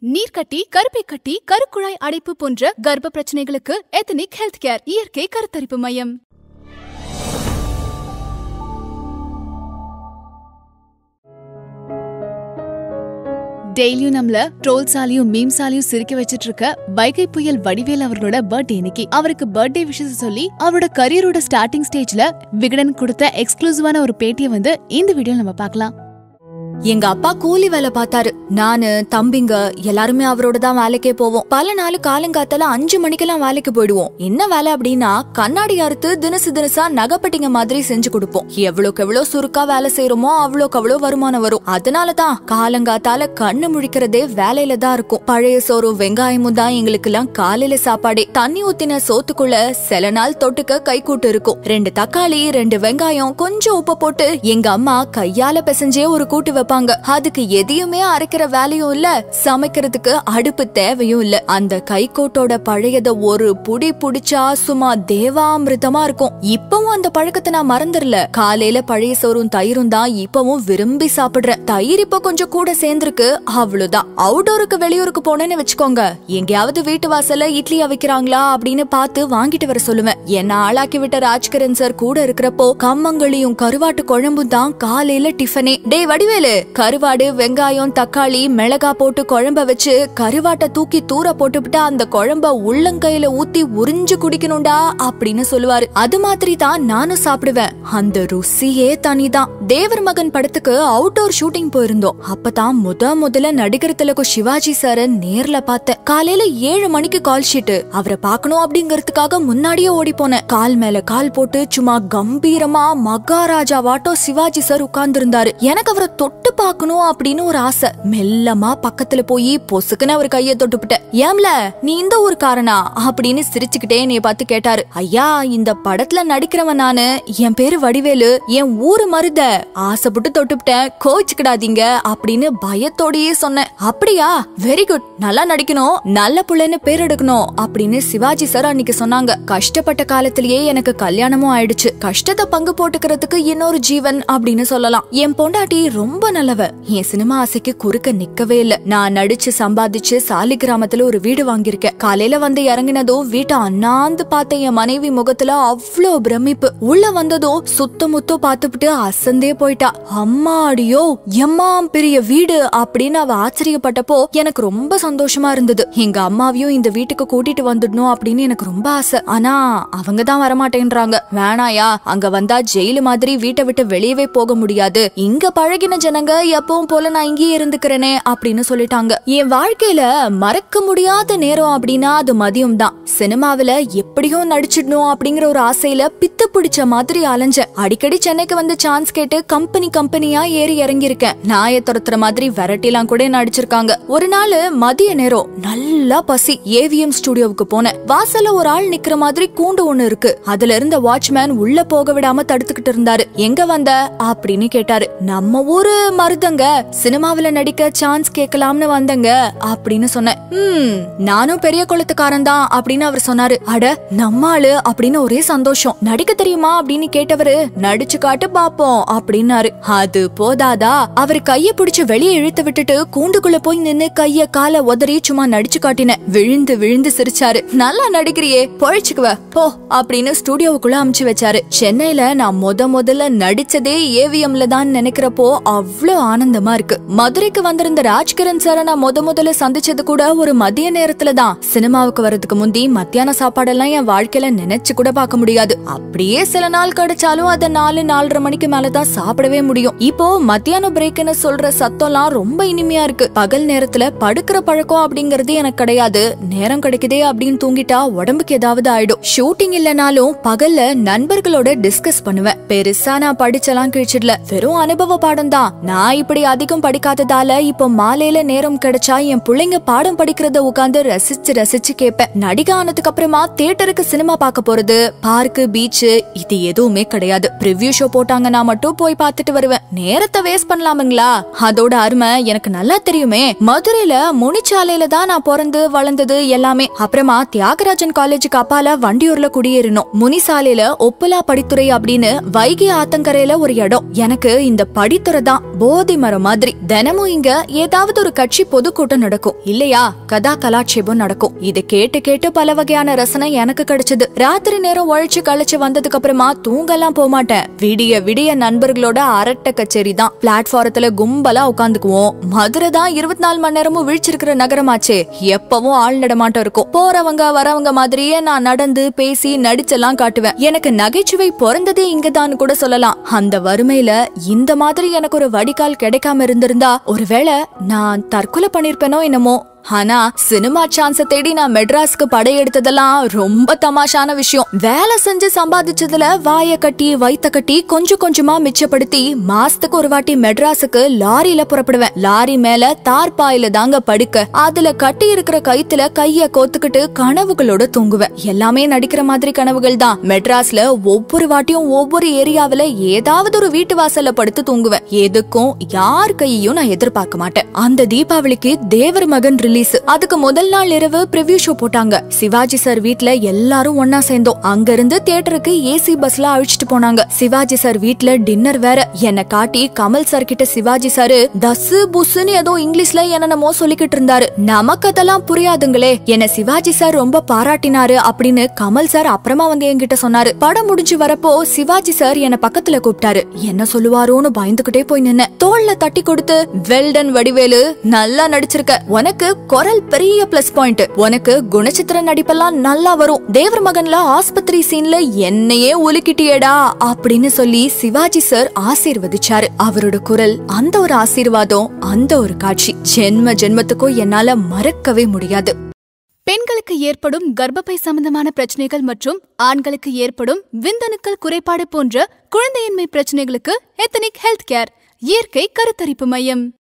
நீர்க்கட்டி கருப்பை கட்டி கருக்குழாய் அடைப்பு போன்ற கர்ப்ப பிரச்சனைகளுக்கு எத்தனிக் ஹெல்த் கேர் இயற்கை கருத்தரிப்பு மையம் டெய்லியும் நம்மள ட்ரோல்ஸாலையும் மீம்ஸாலையும் சிரிக்க வச்சிட்டு இருக்க வைகை புயல் வடிவேல் அவர்களோட பர்த்டே இன்னைக்கு அவருக்கு பர்த்டே விஷஸ் சொல்லி அவரோட கரியரோட ஸ்டார்டிங் ஸ்டேஜ்ல விகடன் கொடுத்த எக்ஸ்க்ளூசிவான ஒரு பேட்டியை வந்து இந்த வீடியோல நம்ம பார்க்கலாம் எங்க அப்பா கூலி வேலை பார்த்தாரு நானு தம்பிங்க எல்லாருமே அவரோட தான் வேலைக்கே போவோம் பல நாள் காலங்காத்தால அஞ்சு மணிக்கெல்லாம் வேலைக்கு போயிடுவோம் என்ன வேலை அப்படின்னா கண்ணாடி அறுத்து தினசு தினசா நகைப்பட்டிங்க மாதிரி செஞ்சு கொடுப்போம் எவ்வளவுக்கு எவ்வளவு சுருக்கா வேலை செய்யறோமோ அவ்வளோக்கு அவ்வளோ வருமானம் வரும் அதனாலதான் காலங்காத்தால கண்ணு முழிக்கிறதே வேலையில தான் இருக்கும் பழைய சோறும் வெங்காயமும் தான் எங்களுக்கு எல்லாம் காலையில சாப்பாடே தண்ணி ஊத்தின சோத்துக்குள்ள சில நாள் தொட்டுக்க கைக்கூட்டு இருக்கும் ரெண்டு தக்காளி ரெண்டு வெங்காயம் கொஞ்சம் உப்பு போட்டு எங்க அம்மா கையால பிசைஞ்சே ஒரு கூட்டு வைப்பாங்க அதுக்கு எதையுமே அரைக்கிற வேலையும் இல்ல சமைக்கிறதுக்கு அடுப்பு தேவையும் இல்ல அந்த கைக்கோட்டோட பழையத ஒரு புடி புடிச்சா சும்மா தேவாமிர்தமா இருக்கும் இப்பவும் அந்த பழக்கத்தை நான் மறந்துடல காலையில பழைய சோறும் தயிரும் தான் இப்பவும் விரும்பி சாப்பிடுறேன் தயிர் இப்ப கொஞ்சம் கூட சேர்ந்திருக்கு அவ்வளவுதான் அவுட்டோருக்கு வெளியூருக்கு போனேன்னு வச்சுக்கோங்க எங்கேயாவது வீட்டு வாசல்ல இட்லி அவிக்கிறாங்களா அப்படின்னு பார்த்து வாங்கிட்டு வர சொல்லுவேன் என்ன ஆளாக்கி விட்ட ராஜ்கிரண் சார் கூட இருக்கிறப்போ கம்மங்களியும் கருவாட்டு குழம்பும் தான் காலையில டிஃபனே டேய் வடிவேலு கருவாடு வெங்காயம் தக்காளி மிளகா போட்டு குழம்ப வச்சு கருவாட்டை தூக்கி தூர போட்டுவிட்டு அந்த குழம்ப உள்ளங்கையில ஊத்தி உறிஞ்சு குடிக்கணும்டா அப்படின்னு சொல்லுவாரு அது மாதிரி தான் நானும் சாப்பிடுவேன் அந்த ருசியே தனிதான் தேவர் மகன் படத்துக்கு அவுட்டோர் ஷூட்டிங் போயிருந்தோம் அப்பதான் முத முதல்ல நடிகர் திலகம் சிவாஜி சார நேர்ல பார்த்தேன் காலையில ஏழு மணிக்கு கால் ஷீட் அவரை பார்க்கணும் அப்படிங்கறதுக்காக முன்னாடியே ஓடி போனேன் கால் மேல கால் போட்டு சும்மா கம்பீரமா மகாராஜா வாட்டோ சிவாஜி சார் உட்கார்ந்து இருந்தாரு எனக்கு அவரை தொட்டு பார்க்கணும் அப்படின்னு ஒரு ஆசை மெல்லமா பக்கத்துல போய் பொசுக்குன்னு அவர் கைய தொட்டுப்பிட்டேன் ஏம்ல நீ இந்த ஊருக்காரனா அப்படின்னு சிரிச்சுக்கிட்டே என்னைய பார்த்து கேட்டாரு ஐயா இந்த படத்துல நடிக்கிறவன் நானு என் பேரு வடிவேலு என் ஊரு மருத ஆசைப்பட்டு தொட்டுப்பிட்டேன் கோச்சுக்கிடாதீங்க அப்படின்னு பயத்தோடயே சொன்னேன் அப்படியா வெரி குட் நல்லா நடிக்கணும் நல்ல புள்ளைன்னு பேர் எடுக்கணும் அப்படின்னு சிவாஜி சார் அன்னைக்கு சொன்னாங்க கஷ்டப்பட்ட காலத்திலேயே எனக்கு கல்யாணமும் ஆயிடுச்சு கஷ்டத்தை பங்கு போட்டுக்கிறதுக்கு இன்னொரு ஜீவன் அப்படின்னு சொல்லலாம் என் பொண்டாட்டி ரொம்ப நல்லவ என் சினிமா ஆசைக்கு குறுக்க நிக்கவே இல்ல நான் நடிச்சு சம்பாதிச்சு சாலி கிராமத்துல ஒரு வீடு வாங்கியிருக்கேன் காலையில வந்து இறங்கினதும் வீட்டை அண்ணாந்து பார்த்த என் மனைவி முகத்துல அவ்வளோ பிரமிப்பு உள்ள வந்ததும் சுத்த முத்தம் பார்த்துவிட்டு அசந்தே போயிட்டா அம்மாடியோ எம்மாம் பெரிய வீடு அப்படின்னு அவ ஆச்சரியப்பட்டப்போ எனக்கு ரொம்ப சந்தோஷமா இருந்தது எங்க அம்மாவையும் இந்த வீட்டுக்கு கூட்டிட்டு வந்துடணும் அப்படின்னு எனக்கு ரொம்ப ஆசை ஆனா அவங்க தான் வரமாட்டேன்றாங்க வேணாயா அங்க வந்தா ஜெயிலு மாதிரி வீட்டை விட்டு வெளியவே போக முடியாது இங்க பழகின ஜனங்க எப்பவும் போல நான் இங்கேயே இருந்துக்கிறேனே அப்படின்னு சொல்லிட்டாங்க என் வாழ்க்கையில மறக்க முடியாத நேரம் அப்படின்னா அது மதியம் தான் சினிமாவில எப்படியும் நடிச்சிடணும் அப்படிங்கிற ஒரு ஆசையில பித்து பிடிச்ச மாதிரி அலைஞ்சேன் அடிக்கடி சென்னைக்கு வந்து சான்ஸ் கேட்டு கம்பெனி கம்பெனியா ஏறி இறங்கி இருக்கேன் நாய துரத்துற மாதிரி வெரைட்டிலாம் கூட நடிச்சிருக்காங்க ஒரு நாள் மதிய நேரம் நல்லா பசி ஏவிஎம் ஸ்டுடியோவுக்கு போனேன் வாசல்ல ஒரு ஆள் நிக்கிற மாதிரி கூண்டு ஒண்ணு இருக்கு அதுல இருந்த வாட்ச்மேன் உள்ள போக விடாம தடுத்துக்கிட்டு இருந்தாரு எங்க வந்த அப்படின்னு கேட்டாரு நம்ம ஊரு மருதங்க சினிமாவில நடிக்க சான்ஸ் கேட்கலாம்னு வந்தங்க அப்படின்னு சொன்னேன் ம் நானும் பெரிய குளத்துக்காரன் தான் அப்படின்னு அவர் சொன்னாரு அட நம்ம ஆளு அப்படின்னு ஒரே சந்தோஷம் நடிக்க தெரியுமா அப்படின்னு கேட்டவரு நடிச்சு காட்டு பாப்போம் அப்படின்னாரு அது போதாதா அவர் கைய பிடிச்சு வெளியே இழுத்து விட்டுட்டு கூண்டுக்குள்ள போய் நின்னு கைய கால உதறி சும்மா நடிச்சு காட்டினேன் விழுந்து விழுந்து சிரிச்சாரு நல்லா நடிக்கிறியே பொழைச்சுக்குவ போ அப்படின்னு ஸ்டுடியோவுக்குள்ள அமுச்சு வச்சாரு சென்னையில நான் முத முதல்ல நடிச்சதே ஏவிஎம்ல தான் நினைக்கிறப்போ அவ்வளவு ஆனந்தமா இருக்கு மதுரைக்கு வந்திருந்த ராஜ்கிரண் சார நான் முத முதல்ல சந்திச்சது கூட ஒரு மதிய நேரத்துல தான் சினிமாவுக்கு வரதுக்கு முந்தி மத்தியான சாப்பாடெல்லாம் என் வாழ்க்கையில நினைச்சு கூட பார்க்க முடியாது அப்படியே சில நாள் கிடைச்சாலும் அத நாலு நாலரை மணிக்கு மேலதான் சாப்பிடவே முடியும் இப்போ மத்தியான பிரேக்னு சொல்ற சத்தம்லாம் ரொம்ப இனிமையா இருக்கு பகல் நேரத்துல படுக்கிற பழக்கம் அப்படிங்கறது எனக்கு கிடையாது நேரம் கிடைக்குதே அப்படின்னு தூங்கிட்டா உடம்புக்கு ஏதாவது ஆயிடும் ஷூட்டிங் இல்லனாலும் பகல்ல நண்பர்களோட டிஸ்கஸ் பண்ணுவேன் பெருசா நான் படிச்செல்லாம் கிழிச்சிடல வெறும் அனுபவ பாடம் தான் நான் இப்படி அதிகம் படிக்காததால இப்போ மாலையில நேரம் கிடைச்சா என் பிள்ளைங்க பாடம் படிக்கிறத உட்கார்ந்து ரசிச்சு ரசிச்சு கேட்பேன் நடிகை ஆனதுக்கு அப்புறமா தியேட்டருக்கு சினிமா பார்க்க போறது பார்க்கு பீச் இது எதுவுமே கிடையாது ப்ரிவ்யூ ஷோ போட்டாங்கன்னா மட்டும் போய் பார்த்துட்டு வருவேன் நேரத்தை வேஸ்ட் பண்ணலாமுங்களா அதோட அருமை எனக்கு நல்லா தெரியுமே மதுரையில முனிச்சாலையில தான் நான் பிறந்து வளர்ந்தது எல்லாமே அப்புறமா தியாகராஜன் காலேஜுக்கு அப்பால வண்டியூர்ல குடியேறினோம் முனிசாலையில ஒப்புலா படித்துறை அப்படின்னு வைகை ஆத்தங்கரையில ஒரு இடம் எனக்கு இந்த படித்துறை தான் போதி மரம் மாதிரி தினமும் இங்க ஏதாவது ஒரு கட்சி பொதுக்கூட்டம் நடக்கும் இல்லையா கதா கலாட்சேபம் நடக்கும் இத கேட்டு கேட்டு பல வகையான ரசனை எனக்கு கிடைச்சது ராத்திரி நேரம் உழைச்சு கழிச்சு வந்ததுக்கு அப்புறமா தூங்கலாம் போக மாட்டேன் விடிய விடிய நண்பர்களோட அரட்டை கச்சேரி தான் பிளாட்ஃபாரத்துல கும்பலா உட்காந்துக்குவோம் மதுரை தான் இருபத்தி நாலு மணி நேரமும் விழிச்சிருக்கிற நகரமாச்சே எப்பவும் ஆள் நடமாட்டம் இருக்கும் போறவங்க வரவங்க மாதிரியே நான் நடந்து பேசி நடிச்செல்லாம் காட்டுவேன் எனக்கு நகைச்சுவை பிறந்ததே இங்கதான் கூட சொல்லலாம் அந்த வறுமையில இந்த மாதிரி எனக்கு ஒரு வடிகால் கிடைக்காம இருந்திருந்தா ஒருவேளை நான் தற்கொலை பண்ணிருப்பேனோ என்னமோ ஆனா சினிமா சான்ஸ தேடி நான் மெட்ராஸ்க்கு படையெடுத்ததெல்லாம் ரொம்ப தமாஷான விஷயம் வேலை செஞ்சு சம்பாதிச்சதுல வாய கட்டி வைத்த கட்டி கொஞ்சம் கொஞ்சமா மிச்சப்படுத்தி மாசத்துக்கு ஒரு வாட்டி மெட்ராஸுக்கு லாரியில புறப்படுவேன் லாரி மேல தார்பாயில தாங்க படுக்க அதுல கட்டி இருக்கிற கயித்துல கைய கோத்துக்கிட்டு கனவுகளோட தூங்குவேன் எல்லாமே நடிக்கிற மாதிரி கனவுகள் தான் மெட்ராஸ்ல ஒவ்வொரு வாட்டியும் ஒவ்வொரு ஏரியாவுல ஏதாவது ஒரு வீட்டு வாசல்ல படுத்து தூங்குவேன் எதுக்கும் யார் கையையும் நான் எதிர்பார்க்க மாட்டேன் அந்த தீபாவளிக்கு தேவர் மகன் ரிலீஸ் அதுக்கு முதல் நாள் இரவு ப்ரிவ்யூ ஷோ போட்டாங்க சிவாஜி சார் வீட்ல எல்லாரும் ஒன்னா சேர்ந்தோம் அங்க இருந்து தியேட்டருக்கு ஏசி பஸ்ல அழிச்சிட்டு போனாங்க சிவாஜி சார் வீட்ல டின்னர் வேற என்ன காட்டி கமல் சார் கிட்ட சிவாஜி சார் தசு புஸ்ன்னு ஏதோ இங்கிலீஷ்ல என்னென்னமோ சொல்லிக்கிட்டு இருந்தாரு நமக்கு அதெல்லாம் புரியாதுங்களே என்ன சிவாஜி சார் ரொம்ப பாராட்டினாரு அப்படின்னு கமல் சார் அப்புறமா வந்து என்கிட்ட சொன்னாரு படம் முடிஞ்சு வரப்போ சிவாஜி சார் என்ன பக்கத்துல கூப்பிட்டாரு என்ன சொல்லுவாரோன்னு பயந்துகிட்டே போய் நின்ன தோல்ல தட்டி கொடுத்து வெல்டன் வடிவேலு நல்லா நடிச்சிருக்க உனக்கு குரல் பெரிய பிளஸ் பாயிண்ட் உனக்கு குணச்சித்திர நடிப்பெல்லாம் நல்லா வரும் தேவர் மகன்ல ஆஸ்பத்திரி சீன்ல என்னையே உலுக்கிட்டியேடா அப்படின்னு சொல்லி சிவாஜி சார் ஆசீர்வதிச்சாரு அவரோட குரல் அந்த ஒரு ஆசீர்வாதம் அந்த ஒரு காட்சி ஜென்ம ஜென்மத்துக்கும் என்னால மறக்கவே முடியாது பெண்களுக்கு ஏற்படும் கர்ப்பப்பை சம்பந்தமான பிரச்சனைகள் மற்றும் ஆண்களுக்கு ஏற்படும் விந்தணுக்கள் குறைபாடு போன்ற குழந்தையின்மை பிரச்சனைகளுக்கு எத்தனிக் ஹெல்த் கேர் இயற்கை கருத்தரிப்பு மையம்